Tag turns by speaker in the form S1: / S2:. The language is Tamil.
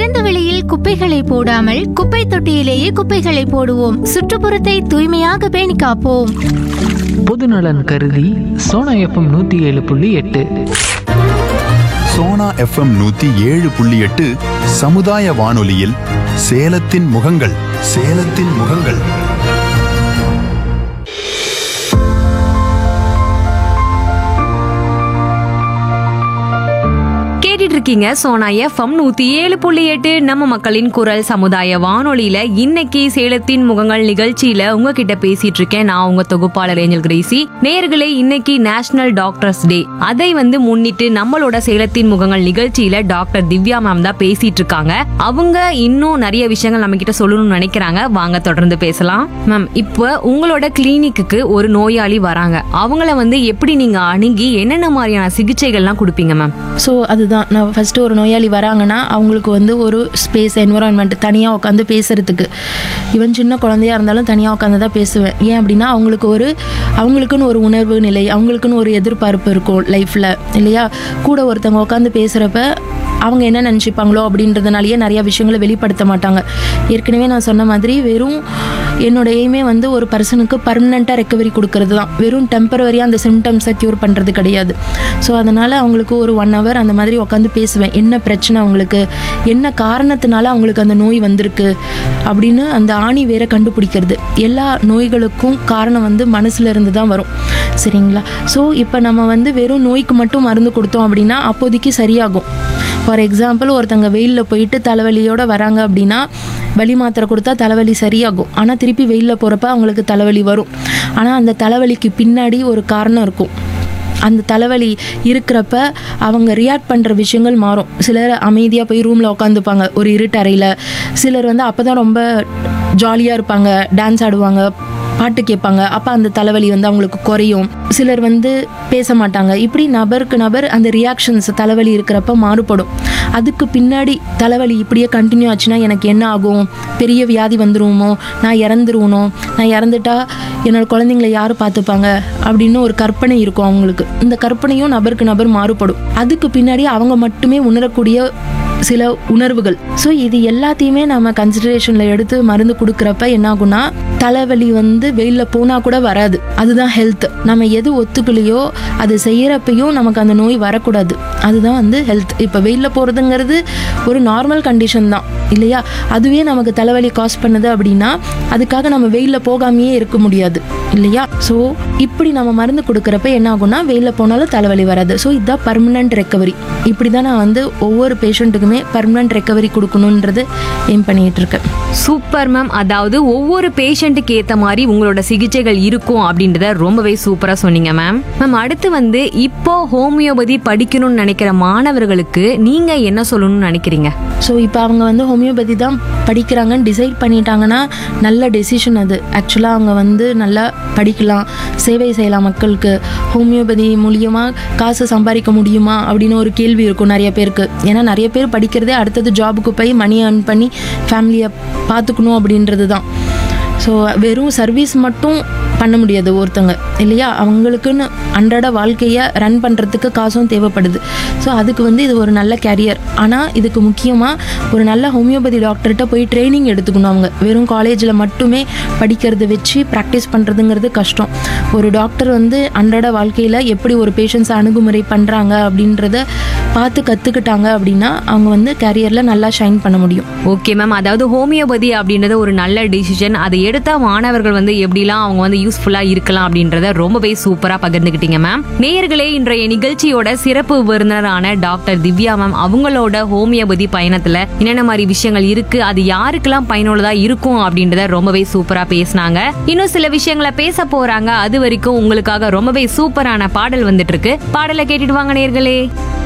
S1: திறந்த வெளியில் குப்பைகளை போடாமல் குப்பை தொட்டியிலேயே குப்பைகளை போடுவோம் சுற்றுப்புறத்தை தூய்மையாக பேணி காப்போம்
S2: பொதுநலன் கருதி சோனா எஃப்எம் நூற்றி ஏழு புள்ளி எட்டு
S3: சோனா எஃப்எம் நூத்தி ஏழு புள்ளி எட்டு சமுதாய வானொலியில் சேலத்தின் முகங்கள் சேலத்தின் முகங்கள்
S4: கேட்டுட்டு இருக்கீங்க சோனா எஃப்எம் நூத்தி ஏழு புள்ளி எட்டு நம்ம மக்களின் குரல் சமுதாய வானொலியில இன்னைக்கு சேலத்தின் முகங்கள் நிகழ்ச்சியில உங்ககிட்ட பேசிட்டு இருக்கேன் நான் உங்க தொகுப்பாளர் ஏஞ்சல் கிரேசி நேர்களே இன்னைக்கு நேஷனல் டாக்டர்ஸ் டே அதை வந்து முன்னிட்டு நம்மளோட சேலத்தின் முகங்கள் நிகழ்ச்சியில டாக்டர் திவ்யா மேம் தான் பேசிட்டு இருக்காங்க அவங்க இன்னும் நிறைய விஷயங்கள் நம்ம கிட்ட சொல்லணும்னு நினைக்கிறாங்க வாங்க தொடர்ந்து பேசலாம் மேம் இப்போ உங்களோட கிளினிக்கு ஒரு நோயாளி வராங்க அவங்கள வந்து எப்படி நீங்க அணுகி என்னென்ன மாதிரியான சிகிச்சைகள்லாம் கொடுப்பீங்க மேம்
S5: ஸோ அதுதான் நான் ஃபஸ்ட்டு ஒரு நோயாளி வராங்கன்னா அவங்களுக்கு வந்து ஒரு ஸ்பேஸ் என்வரான்மெண்ட் தனியாக உட்காந்து பேசுகிறதுக்கு ஈவன் சின்ன குழந்தையா இருந்தாலும் தனியாக உட்காந்து தான் பேசுவேன் ஏன் அப்படின்னா அவங்களுக்கு ஒரு அவங்களுக்குன்னு ஒரு உணர்வு நிலை அவங்களுக்குன்னு ஒரு எதிர்பார்ப்பு இருக்கும் லைஃப்பில் இல்லையா கூட ஒருத்தவங்க உட்காந்து பேசுகிறப்ப அவங்க என்ன நினச்சிப்பாங்களோ அப்படின்றதுனாலயே நிறைய விஷயங்களை வெளிப்படுத்த மாட்டாங்க ஏற்கனவே நான் சொன்ன மாதிரி வெறும் என்னோட எய்மே வந்து ஒரு பர்சனுக்கு பர்மனெண்ட்டாக ரெக்கவரி கொடுக்கறது தான் வெறும் டெம்பரவரியாக அந்த சிம்டம்ஸை க்யூர் பண்ணுறது கிடையாது ஸோ அதனால் அவங்களுக்கு ஒரு ஒன் ஹவர் அந்த மாதிரி உட்காந்து பேசுவேன் என்ன பிரச்சனை அவங்களுக்கு என்ன காரணத்தினால அவங்களுக்கு அந்த நோய் வந்திருக்கு அப்படின்னு அந்த ஆணி வேற கண்டுபிடிக்கிறது எல்லா நோய்களுக்கும் காரணம் வந்து மனசுல இருந்து தான் வரும் சரிங்களா ஸோ இப்போ நம்ம வந்து வெறும் நோய்க்கு மட்டும் மருந்து கொடுத்தோம் அப்படின்னா அப்போதைக்கு சரியாகும் ஃபார் எக்ஸாம்பிள் ஒருத்தங்க வெயிலில் போயிட்டு தலைவலியோட வராங்க அப்படின்னா வலி மாத்திரை கொடுத்தா தலைவலி சரியாகும் ஆனால் திருப்பி வெயிலில் போகிறப்ப அவங்களுக்கு தலைவலி வரும் ஆனால் அந்த தலைவலிக்கு பின்னாடி ஒரு காரணம் இருக்கும் அந்த தலைவலி இருக்கிறப்ப அவங்க ரியாக்ட் பண்ணுற விஷயங்கள் மாறும் சிலர் அமைதியாக போய் ரூமில் உட்காந்துப்பாங்க ஒரு இருட்டறையில் சிலர் வந்து அப்போ தான் ரொம்ப ஜாலியாக இருப்பாங்க டான்ஸ் ஆடுவாங்க பாட்டு கேட்பாங்க அப்போ அந்த தலைவலி வந்து அவங்களுக்கு குறையும் சிலர் வந்து பேச மாட்டாங்க இப்படி நபருக்கு நபர் அந்த ரியாக்ஷன்ஸ் தலைவலி இருக்கிறப்ப மாறுபடும் அதுக்கு பின்னாடி தலைவலி இப்படியே கண்டினியூ ஆச்சுன்னா எனக்கு என்ன ஆகும் பெரிய வியாதி வந்துருவோமோ நான் இறந்துருவனோ நான் இறந்துட்டா என்னோட குழந்தைங்கள யார் பார்த்துப்பாங்க அப்படின்னு ஒரு கற்பனை இருக்கும் அவங்களுக்கு இந்த கற்பனையும் நபருக்கு நபர் மாறுபடும் அதுக்கு பின்னாடி அவங்க மட்டுமே உணரக்கூடிய சில உணர்வுகள் ஸோ இது எல்லாத்தையுமே நம்ம கன்சிடரேஷனில் எடுத்து மருந்து கொடுக்குறப்ப என்ன ஆகும்னா தலைவலி வந்து வெயிலில் போனால் கூட வராது அதுதான் ஹெல்த் நம்ம எது ஒத்துக்கலையோ அது செய்கிறப்பையும் நமக்கு அந்த நோய் வரக்கூடாது அதுதான் வந்து ஹெல்த் இப்போ வெயிலில் போகிறதுங்கிறது ஒரு நார்மல் கண்டிஷன் தான் இல்லையா அதுவே நமக்கு தலைவலி காஸ் பண்ணுது அப்படின்னா அதுக்காக நம்ம வெயிலில் போகாமையே இருக்க முடியாது இல்லையா ஸோ இப்படி நம்ம மருந்து கொடுக்குறப்ப என்ன ஆகும்னா வெயிலில் போனாலும் தலைவலி வராது ஸோ இதுதான் பர்மனன்ட் ரெக்கவரி இப்படி தான் நான் வந்து ஒவ்வொரு பேஷண்ட்டுக்குமே பர்மனன்ட் ரெக்கவரி கொடுக்கணுன்றது எய்ம் பண்ணிட்டு இருக்கேன்
S4: சூப்பர் மேம் அதாவது ஒவ்வொரு பேஷண்ட்டுக்கு ஏத்த மாதிரி உங்களோட சிகிச்சைகள் இருக்கும் அப்படின்றத ரொம்பவே சூப்பரா சொன்னீங்க மேம் மேம் அடுத்து வந்து இப்போ ஹோமியோபதி படிக்கணும்னு நினைக்கிற மாணவர்களுக்கு நீங்க என்ன சொல்லணும்னு நினைக்கிறீங்க
S5: ஸோ இப்போ அவங்க வந்து ஹோமியோபதி தான் படிக்கிறாங்கன்னு டிசைட் பண்ணிட்டாங்கன்னா நல்ல டெசிஷன் அது ஆக்சுவலாக அவங்க வந்து நல்லா படிக்கலாம் சேவை செய்யலாம் மக்களுக்கு ஹோமியோபதி மூலியமாக காசு சம்பாதிக்க முடியுமா அப்படின்னு ஒரு கேள்வி இருக்கும் நிறைய பேருக்கு ஏன்னா நிறைய பேர் படிக்கிறதே அடுத்தது ஜாபுக்கு போய் மணி earn பண்ணி ஃபேமிலியை பார்த்துக்கணும் அப்படின்றது தான் ஸோ வெறும் சர்வீஸ் மட்டும் பண்ண முடியாது ஒருத்தங்க இல்லையா அவங்களுக்குன்னு அன்றாட வாழ்க்கையை ரன் பண்ணுறதுக்கு காசும் தேவைப்படுது ஸோ அதுக்கு வந்து இது ஒரு நல்ல கேரியர் ஆனால் இதுக்கு முக்கியமாக ஒரு நல்ல ஹோமியோபதி டாக்டர்கிட்ட போய் ட்ரைனிங் எடுத்துக்கணும் அவங்க வெறும் காலேஜில் மட்டுமே படிக்கிறத வச்சு ப்ராக்டிஸ் பண்ணுறதுங்கிறது கஷ்டம் ஒரு டாக்டர் வந்து அன்றாட வாழ்க்கையில் எப்படி ஒரு பேஷண்ட்ஸை அணுகுமுறை பண்ணுறாங்க அப்படின்றத பார்த்து கற்றுக்கிட்டாங்க அப்படின்னா அவங்க வந்து கேரியரில் நல்லா ஷைன் பண்ண முடியும்
S4: ஓகே மேம் அதாவது ஹோமியோபதி அப்படின்றது ஒரு நல்ல டிசிஷன் அதை எடுத்தா மாணவர்கள் வந்து எப்படிலாம் அவங்க வந்து யூஸ்ஃபுல்லா இருக்கலாம் அப்படின்றத ரொம்பவே சூப்பரா பகிர்ந்துக்கிட்டீங்க மேம் நேயர்களே இன்றைய நிகழ்ச்சியோட சிறப்பு விருந்தினரான டாக்டர் திவ்யா மேம் அவங்களோட ஹோமியோபதி பயணத்துல என்னென்ன மாதிரி விஷயங்கள் இருக்கு அது யாருக்கெல்லாம் பயனுள்ளதா இருக்கும் அப்படின்றத ரொம்பவே சூப்பரா பேசினாங்க இன்னும் சில விஷயங்களை பேச போறாங்க அது வரைக்கும் உங்களுக்காக ரொம்பவே சூப்பரான பாடல் வந்துட்டு இருக்கு பாடலை கேட்டுட்டு வாங்க நேயர்களே